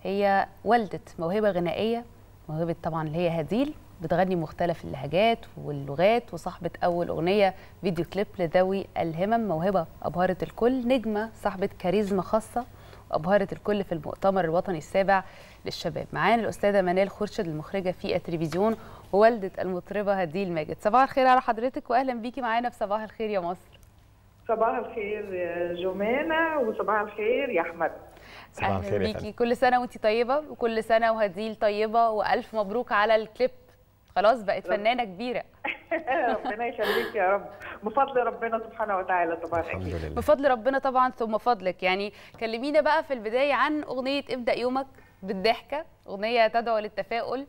هي والدة موهبة غنائية موهبة طبعا اللي هي هديل بتغني مختلف اللهجات واللغات وصاحبة أول أغنية فيديو كليب لذوي الهمم موهبة أبهرت الكل نجمة صاحبة كاريزما خاصة وأبهرت الكل في المؤتمر الوطني السابع للشباب معانا الأستاذة منال خورشد المخرجة في التلفزيون ووالدة المطربة هديل ماجد صباح الخير على حضرتك وأهلا بيكي معانا في صباح الخير يا مصر صباح الخير يا جمانة وصباح الخير يا أحمد صباح أهلا الخير يا بيكي فندم. كل سنة وأنت طيبة وكل سنة وهديل طيبة وألف مبروك على الكليب خلاص بقت فنانة كبيرة ربنا يخليك يا رب بفضل ربنا سبحانه وتعالى طبعا الحمد أكيد لله بفضل ربنا طبعا ثم فضلك يعني كلمينا بقى في البداية عن أغنية ابدأ يومك بالضحكة أغنية تدعو للتفاؤل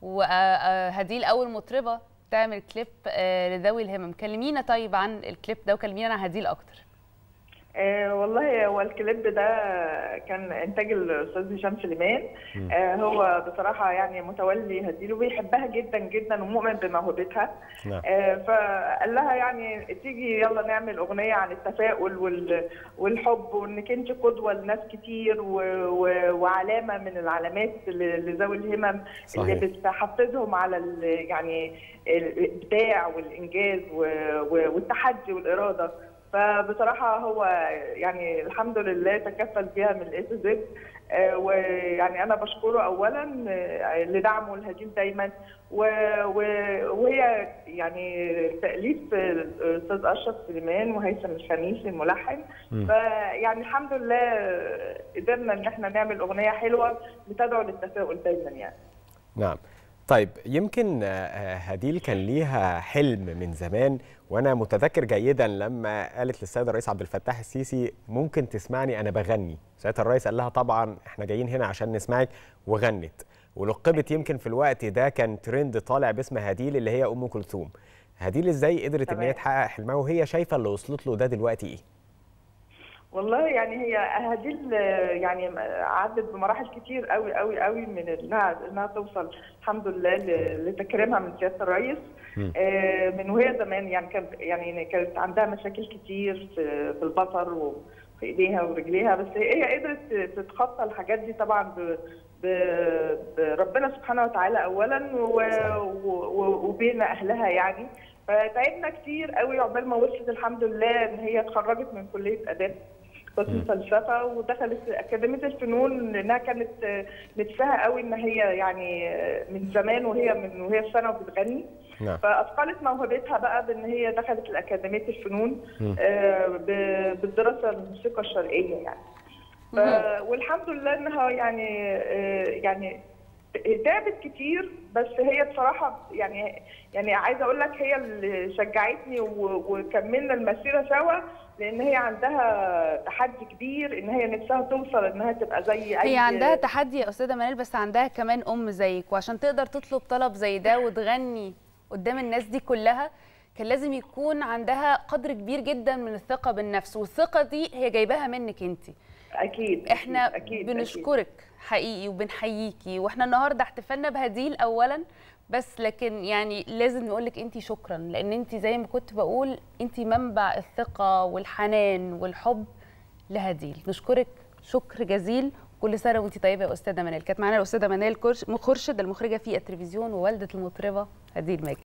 وهديل أول مطربة تعمل كليب آه، لذوي الهمم كلمينا طيب عن الكليب ده وكلمينا عن هديل أكتر آه والله هو الكليب ده كان انتاج الاستاذ هشام سليمان آه هو بصراحه يعني متولي هديل وبيحبها جدا جدا ومؤمن بموهبتها نعم. آه فقال لها يعني تيجي يلا نعمل اغنيه عن التفاؤل وال- والحب وانك انت قدوه لناس كتير و- و- وعلامه من العلامات ل- لذوي الهمم اللي صحيح. بتحفزهم على ال- يعني الابداع والانجاز و- و- والتحدي والاراده فبصراحه هو يعني الحمد لله تكفل بيها من الاي تو زد ويعني انا بشكره اولا آه، لدعمه الهديل دايما و- و- وهي يعني تاليف الاستاذ اشرف سليمان وهيثم الخميسي الملحن فيعني الحمد لله قدرنا ان احنا نعمل اغنيه حلوه بتدعو للتفاؤل دايما يعني نعم طيب يمكن آه، هديل كان ليها حلم من زمان وانا متذكر جيدا لما قالت للسيد الرئيس عبد الفتاح السيسي ممكن تسمعني انا بغني ساعتها الرئيس قال لها طبعا احنا جايين هنا عشان نسمعك وغنت ولقبت يمكن في الوقت ده كان ترند طالع باسم هديل اللي هي ام كلثوم هديل ازاي قدرت ان هي تمام. تحقق حلمها وهي شايفه اللي وصلت له ده دلوقتي ايه والله يعني هي هديل آه، يعني عدت بمراحل كتير قوي قوي قوي من انها انها توصل الحمد لله ل- لتكريمها من سياده الرئيس مم. آه، من وهي زمان يعني كان يعني كانت عندها مشاكل كتير في في البصر وفي ايديها ورجليها بس هي قدرت تتخطى الحاجات دي طبعا ب ب- بربنا سبحانه وتعالى اولا و- و- وبين اهلها يعني فتعبنا كتير قوي عقبال ما وصلت الحمد لله ان هي اتخرجت من كليه اداب قسم فلسفه ودخلت اكاديميه الفنون لانها كانت آه، نفسها قوي ان هي يعني آه، من زمان وهي من وهي في ثانوي بتغني نعم فاثقلت موهبتها بقى بان هي دخلت الاكاديميه الفنون مم. آه، ب- بالدراسه الموسيقى الشرقيه يعني ف... والحمد لله انها يعني آه، يعني تعبت كتير بس هي بصراحه يعني يعني عايزه اقول لك هي اللي شجعتني و- وكملنا المسيره سوا لان هي عندها تحدي كبير ان هي نفسها توصل انها تبقى زي اي هي عندها تحدي يا أستاذة منال بس عندها كمان أم زيك وعشان تقدر تطلب طلب زي ده وتغني قدام الناس دي كلها كان لازم يكون عندها قدر كبير جدا من الثقة بالنفس والثقة دي هي جايباها منك انتي اكيد احنا أكيد أكيد بنشكرك حقيقي وبنحييكي واحنا النهارده احتفلنا بهديل اولا بس لكن يعني لازم نقول لك انت شكرا لان انت زي ما كنت بقول انت منبع الثقه والحنان والحب لهديل نشكرك شكر جزيل كل سنه وانت طيبه يا استاذه منال كانت معانا الاستاذه منال كرش- خرشد المخرجه في التلفزيون ووالده المطربه هديل ماجد